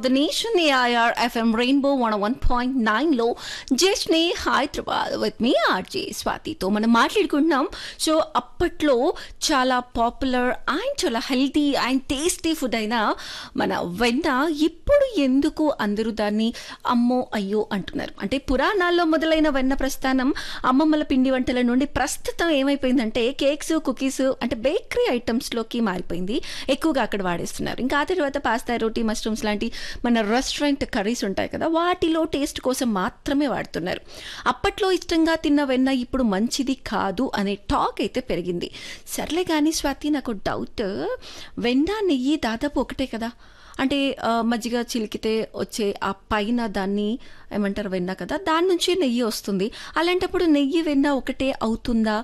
the nation AIR FM rainbow one one point నైన్లో జస్ట్ని Hyderabad with మీ ఆర్జే స్వాతితో మనం మాట్లాడుకుంటున్నాం సో అప్పట్లో చాలా పాపులర్ అండ్ చాలా హెల్తీ అండ్ టేస్టీ ఫుడ్ అయిన మన వెన్న ఇప్పుడు ఎందుకు అందరూ దాన్ని అమ్మో అయ్యో అంటున్నారు అంటే పురాణాల్లో మొదలైన వెన్న ప్రస్థానం అమ్మమ్మల పిండి వంటల నుండి ప్రస్తుతం ఏమైపోయిందంటే కేక్స్ కుకీస్ అంటే బేకరీ ఐటమ్స్లోకి మారిపోయింది ఎక్కువగా అక్కడ వాడేస్తున్నారు ఇంకా ఆ తర్వాత పాస్తా రోటీ మష్రూమ్స్ లాంటి మన రెస్టారెంట్ కర్రీస్ ఉంటాయి కదా వాటిలో టేస్ట్ కోసం మాత్రమే వాడుతున్నారు అప్పట్లో ఇష్టంగా తిన్న వెన్న ఇప్పుడు మంచిది కాదు అనే టాక్ అయితే పెరిగింది సర్లే కానీ స్వాతి నాకు డౌట్ వెన్న నెయ్యి దాదాపు ఒకటే కదా అంటే ఆ, మజ్జిగ చిలికితే వచ్చే ఆ పైన దాన్ని ఏమంటారు వెన్న కదా దాని నుంచి నెయ్యి వస్తుంది అలాంటప్పుడు నెయ్యి వెన్న ఒకటే అవుతుందా